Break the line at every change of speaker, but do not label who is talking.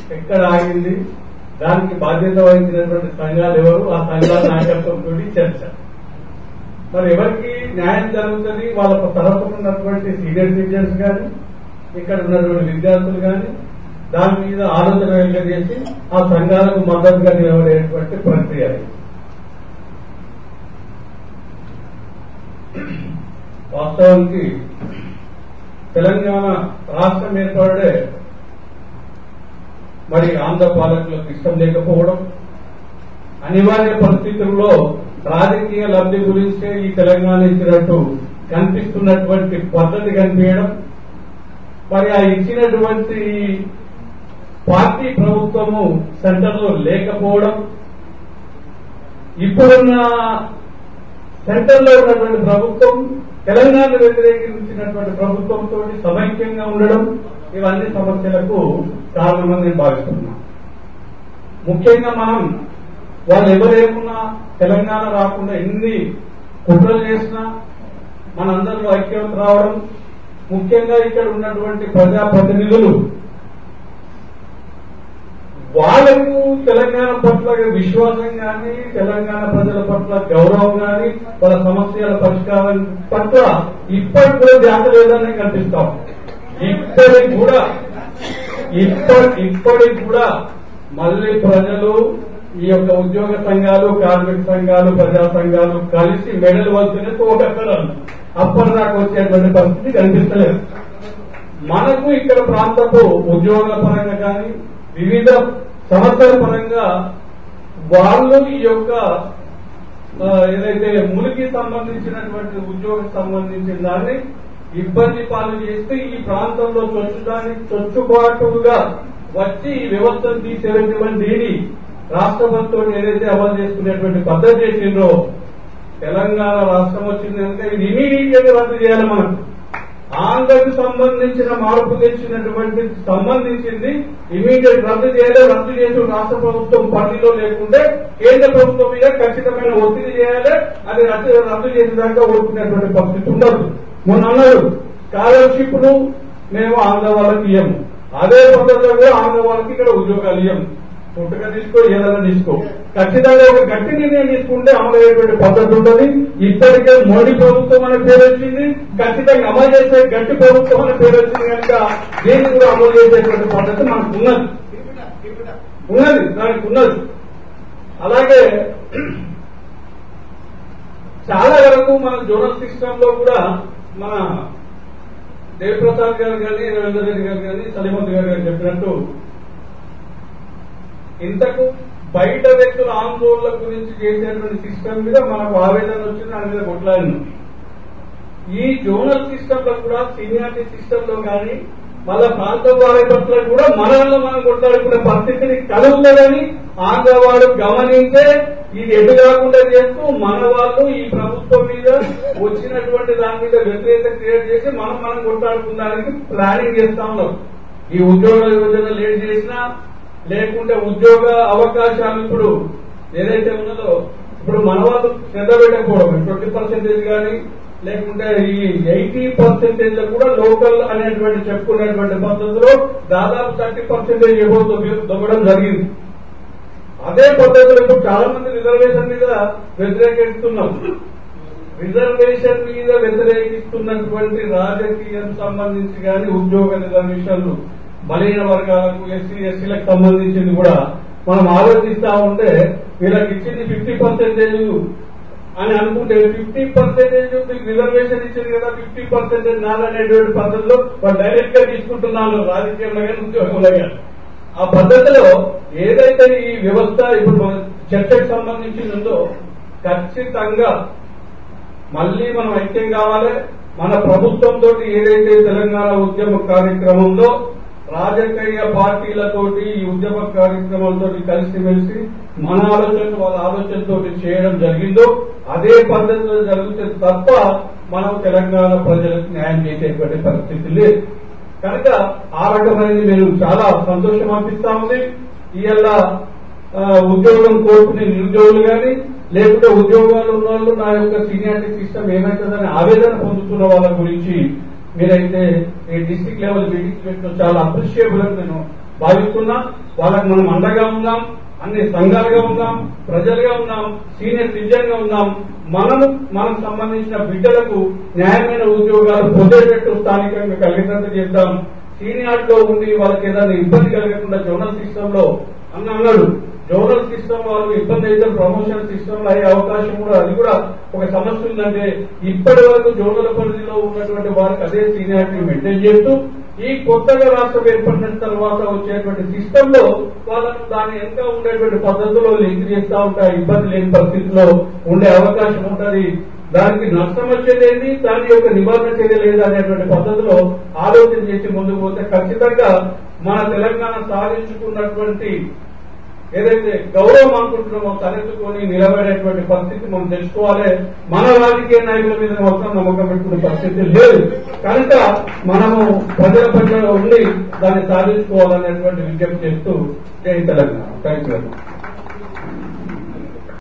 ఎక్కడ ఆగింది దానికి బాధ్యత వహించినటువంటి సంఘాలు ఎవరు ఆ సంఘాల నాయకత్వంతో చర్చ మరి ఎవరికి న్యాయం జరుగుతుంది వాళ్ళ తరఫున ఉన్నటువంటి సీనియర్ సిటిజన్స్ కానీ ఇక్కడ ఉన్నటువంటి విద్యార్థులు కానీ దాని మీద ఆలోచన వెంకటేసి ఆ సంఘాలకు మద్దతుగా నిలబడేటువంటి ప్రక్రియ అది. వాస్తవానికి తెలంగాణ రాష్ట్రం ఏర్పడే మరి ఆంధ్ర పాలకులకు ఇష్టం లేకపోవడం అనివార్య పరిస్థితుల్లో రాజకీయ లబ్ధి గురించే ఈ తెలంగాణ ఇచ్చినట్టు కనిపిస్తున్నటువంటి పద్ధతి కనిపించడం మరి ఆ ఇచ్చినటువంటి పార్టీ ప్రభుత్వము సెంటర్లో లేకపోవడం ఇప్పుడున్న సెంటర్లో ఉన్నటువంటి ప్రభుత్వం తెలంగాణ వ్యతిరేకించినటువంటి ప్రభుత్వంతో సమైక్యంగా ఉండడం ఇవన్నీ సమస్యలకు కారణమని నేను భావిస్తున్నా ముఖ్యంగా మనం వాళ్ళు ఎవరేమున్నా తెలంగాణ రాకుండా ఎన్ని కుట్రలు చేసినా మనందరిలో ఐక్యత రావడం ముఖ్యంగా ఇక్కడ ఉన్నటువంటి ప్రజాప్రతినిధులు వాళ్లకు తెలంగాణ పట్ల విశ్వాసం కానీ తెలంగాణ ప్రజల పట్ల గౌరవం కానీ వాళ్ళ సమస్యల పరిష్కారం పట్ల ఇప్పటికి కూడా జాత లేదని కనిపిస్తాం ఇప్పటికి కూడా ఇప్పటి ఇప్పటికి కూడా మళ్ళీ ప్రజలు ఈ యొక్క ఉద్యోగ సంఘాలు కార్మిక సంఘాలు ప్రజా సంఘాలు కలిసి మెడలు వల్సిన తోటెక్కడాలు అప్పటిదాకా వచ్చేటువంటి పరిస్థితి కనిపిస్తలేదు మనకు ఇక్కడ ప్రాంతపు ఉద్యోగాల పరంగా కానీ వివిధ సమస్యల పరంగా వాళ్ళు ఈ యొక్క ఆ, ఏదైతే మునికి సంబంధించినటువంటి ఉద్యోగం సంబంధించిన దాన్ని ఇబ్బంది పాలు చేస్తే ఈ ప్రాంతంలో చొచ్చుదానికి చొచ్చుబాటుగా వచ్చి ఈ వ్యవస్థను తీసేటువంటి దీని రాష్ట్ర ప్రభుత్వం ఏదైతే అమలు చేసుకునేటువంటి పద్ధతి చేసిండ్రో తెలంగాణ రాష్ట్రం వచ్చింది అంటే ఇది ఇమీడియట్ గా రద్దు చేయాలి మనం ఆంధ్రకు సంబంధించిన మార్పు తెచ్చినటువంటి సంబంధించింది ఇమీడియట్ రద్దు చేయాలి రద్దు చేసి రాష్ట్ర ప్రభుత్వం పనిలో లేకుంటే కేంద్ర ప్రభుత్వం మీద ఖచ్చితమైన ఒత్తిడి చేయాలి అది రద్దు రద్దు చేసేదాకా ఓడుకునేటువంటి పరిస్థితి ఉండదు మొన్న అన్నారు స్కాలర్షిప్లు మేము ఆంధ్ర వాళ్ళకి ఇయ్యము అదే పద్ధతిలో ఆంధ్ర వాళ్ళకి ఇక్కడ ఉద్యోగాలు ఇయ్యము పుట్టుక తీసుకో ఏదైనా తీసుకో ఖచ్చితంగా ఒక గట్టి నిర్ణయం తీసుకుంటే అమలయ్యేటువంటి పద్ధతి ఉంటుంది ఇప్పటికే మోడీ ప్రభుత్వం అనే పేరు వచ్చింది ఖచ్చితంగా అమలు చేసే గట్టి ప్రభుత్వం అనే పేరు వచ్చింది కనుక దీన్ని కూడా అమలు చేసేటువంటి పద్ధతి మనకు ఉన్నది ఉన్నది దానికి ఉన్నది అలాగే చాలా వరకు మన జోనల్ సిస్టమ్ లో కూడా మన దేవప్రసాద్ గారు కానీ రవీంద్ర రెడ్డి గారు కానీ సలీమతి గారు కానీ చెప్పినట్టు ఇంతకు బయట వ్యక్తుల ఆందోళన గురించి చేసేటువంటి సిస్టమ్ మీద మనకు ఆవేదన వచ్చింది దాని మీద కొట్లాడినాం ఈ జోనల్ సిస్టమ్ లో కూడా సీనియారిటీ సిస్టమ్ లో కానీ మళ్ళా ప్రాంత వారి పట్ల కూడా మనలో మనం కొట్లాడుకునే పరిస్థితిని కలుగుతుందని ఆంధ్ర వాడు గమనించే ఇది ఎటు కాకుండా చేస్తూ మన వాళ్ళు ఈ ప్రభుత్వం మీద వచ్చినటువంటి దాని మీద వ్యతిరేకత క్రియేట్ చేసి మనం మనం కొట్లాడుకోవడానికి ప్లానింగ్ చేస్తా ఉన్నాం ఈ ఉద్యోగ యోజన లేట్ చేసినా లేకుంటే ఉద్యోగ అవకాశాలు ఇప్పుడు ఏదైతే ఉన్నదో ఇప్పుడు మన వాళ్ళు శ్రద్ధ పెట్టకపోవడం ట్వంటీ పర్సెంటేజ్ కానీ లేకుంటే ఈ ఎయిటీ పర్సెంటేజ్ లో కూడా లోకల్ అనేటువంటి చెప్పుకునేటువంటి పద్ధతిలో దాదాపు థర్టీ పర్సెంటేజ్ ఏవో దొబ్బడం జరిగింది అదే పద్ధతిలో ఇప్పుడు చాలా మంది రిజర్వేషన్ మీద వ్యతిరేకిస్తున్నారు రిజర్వేషన్ మీద వ్యతిరేకిస్తున్నటువంటి రాజకీయం సంబంధించి కానీ ఉద్యోగ రిజర్వేషన్లు బలహీన వర్గాలకు ఎస్సీ ఎస్సీలకు సంబంధించింది కూడా మనం ఆలోచిస్తా ఉంటే వీళ్ళకి ఇచ్చింది ఫిఫ్టీ పర్సెంటేజ్ అని అనుకుంటే ఫిఫ్టీ పర్సెంటేజ్ మీకు రిజర్వేషన్ ఇచ్చింది కదా ఫిఫ్టీ పర్సెంటేజ్ నాదనేటువంటి పద్ధతిలో వాళ్ళు డైరెక్ట్ గా తీసుకుంటున్నారు రాజకీయంలో కానీ ఉద్యోగంలో కానీ ఆ పద్ధతిలో ఏదైతే ఈ వ్యవస్థ ఇప్పుడు మన చర్చకు సంబంధించి ఉందో ఖచ్చితంగా మళ్ళీ మనం ఐక్యం కావాలి మన ప్రభుత్వంతో ఏదైతే తెలంగాణ ఉద్యమ కార్యక్రమంలో రాజకీయ పార్టీలతోటి ఈ ఉద్యమ కార్యక్రమాలతో కలిసిమెలిసి మన ఆలోచన వాళ్ళ ఆలోచనతో చేయడం జరిగిందో అదే పద్ధతిలో జరిగితే తప్ప మనం తెలంగాణ ప్రజలకు న్యాయం చేసేటువంటి పరిస్థితి లేదు కనుక ఆ రకమైనది నేను చాలా సంతోషం అనిపిస్తా ఉంది ఇవాళ ఆ, ఉద్యోగం కోరుకునే నిరుద్యోగులు కానీ లేకుంటే ఉద్యోగాలు ఉన్న వాళ్ళు నా యొక్క సీనియారిటీ సిస్టమ్ ఏమవుతుందని ఆవేదన పొందుతున్న వాళ్ళ గురించి మీరైతే ఈ డిస్టిక్ లెవెల్ మీటింగ్స్ పెట్టడం చాలా అప్రిషియబుల్ అని నేను భావిస్తున్నాం వాళ్ళకు మనం అండగా ఉన్నాం అన్ని సంఘాలుగా ఉన్నాం ప్రజలుగా ఉన్నాం సీనియర్ సిటిజన్ గా ఉన్నాం మనం మనకు సంబంధించిన బిడ్డలకు న్యాయమైన ఉద్యోగాలు పొందేటట్టు స్థానికంగా కలిగేటట్టు చేద్దాం సీనియార్డ్ లో ఉండి వాళ్ళకి ఏదైనా ఇబ్బంది కలగకుండా జోనల్ సిస్టమ్ లో అన్న అన్నాడు జోనల్ సిస్టమ్ వాళ్ళు ఇబ్బంది అయితే ప్రమోషన్ సిస్టమ్ లో అయ్యే అవకాశం కూడా అది కూడా ఒక సమస్య ఉందంటే ఇప్పటి వరకు జోనల్ పరిధిలో ఉన్నటువంటి వారికి అదే సీనియారిటీ మెయింటైన్ చేస్తూ ఈ కొత్తగా రాష్ట్రం ఏర్పడిన తర్వాత వచ్చేటువంటి సిస్టమ్ లో వాళ్ళకు దాని వెనుక ఉండేటువంటి పద్ధతిలో లింక్ చేస్తూ ఉంటే ఆ ఇబ్బంది లేని పరిస్థితిలో ఉండే అవకాశం ఉంటది దానికి నష్టం వచ్చేది ఏంటి దాని యొక్క నివారణ చర్య లేదా అనేటువంటి పద్ధతిలో ఆలోచన చేసి ముందుకు పోతే ఖచ్చితంగా మన తెలంగాణ సాధించుకున్నటువంటి ఏదైతే గౌరవం అనుకుంటున్నామో తలెత్తుకొని నిలబడేటువంటి పరిస్థితి మనం తెచ్చుకోవాలి మన రాజకీయ నాయకుల మీద మొత్తం నమ్మకం పెట్టుకునే పరిస్థితి లేదు కనుక మనము ప్రజల పట్ల ఉండి దాన్ని సాధించుకోవాలనేటువంటి విజ్ఞప్తి చేస్తూ జై తెలంగాణ థ్యాంక్ యూ